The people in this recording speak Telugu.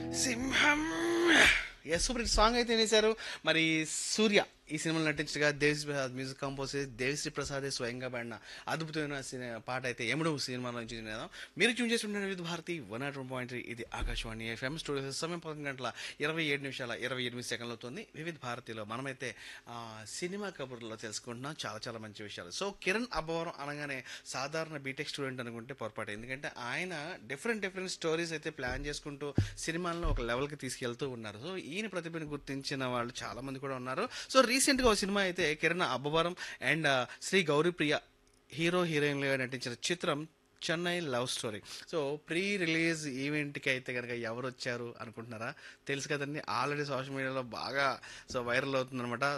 సింహం ఎస్ సూపర్ హిట్ సాంగ్ అయితే వినేశారు మరి సూర్య ఈ సినిమాలో నటించగా దేవిశ్రీ ప్రసాద్ మ్యూజిక్ కంపోజ్ చేసి దేవిశ్రీ ప్రసాదే స్వయంగా పాడిన అద్భుతమైన సినిమా పాట అయితే ఎముడు సినిమా నుంచి వినేదాం మీరు చూన్ చేస్తుంటే Vividh Bharati one nought one point three ఇది ఆకాశవాణి ఎఫ్ఎం స్టూడియో సమయం పదకొండు గంటల ఇరవై ఏడు నిమిషాల ఇరవై ఎనిమిది సెకండ్లు అవుతుంది వివిధ భారతిలో మనమైతే ఆ, సినిమా కబుర్లో తెలుసుకుంటున్నాం చాలా చాలా మంచి విషయాలు సో కిరణ్ అబ్బవరం అనగానే సాధారణ బీటెక్ స్టూడెంట్ అనుకుంటే పొరపాటు ఎందుకంటే ఆయన డిఫరెంట్ డిఫరెంట్ స్టోరీస్ అయితే ప్లాన్ చేసుకుంటూ సినిమాలను ఒక లెవెల్కి తీసుకెళ్తూ ఉన్నారు సో ఈయన ప్రతిభను గుర్తించిన వాళ్ళు చాలా మంది కూడా ఉన్నారు సో రీసెంట్గా ఒక సినిమా అయితే కిరణ్ అబ్బవరం అండ్ శ్రీ గౌరీప్రియ హీరో హీరోయిన్లుగా నటించిన చిత్రం Chennai love story so pre release ఈవెంట్కి అయితే కనుక ఎవరు వచ్చారు అనుకుంటున్నారా తెలుసు కదండి ఆల్రెడీ సోషల్ మీడియాలో బాగా సో వైరల్ అవుతుందన్నమాట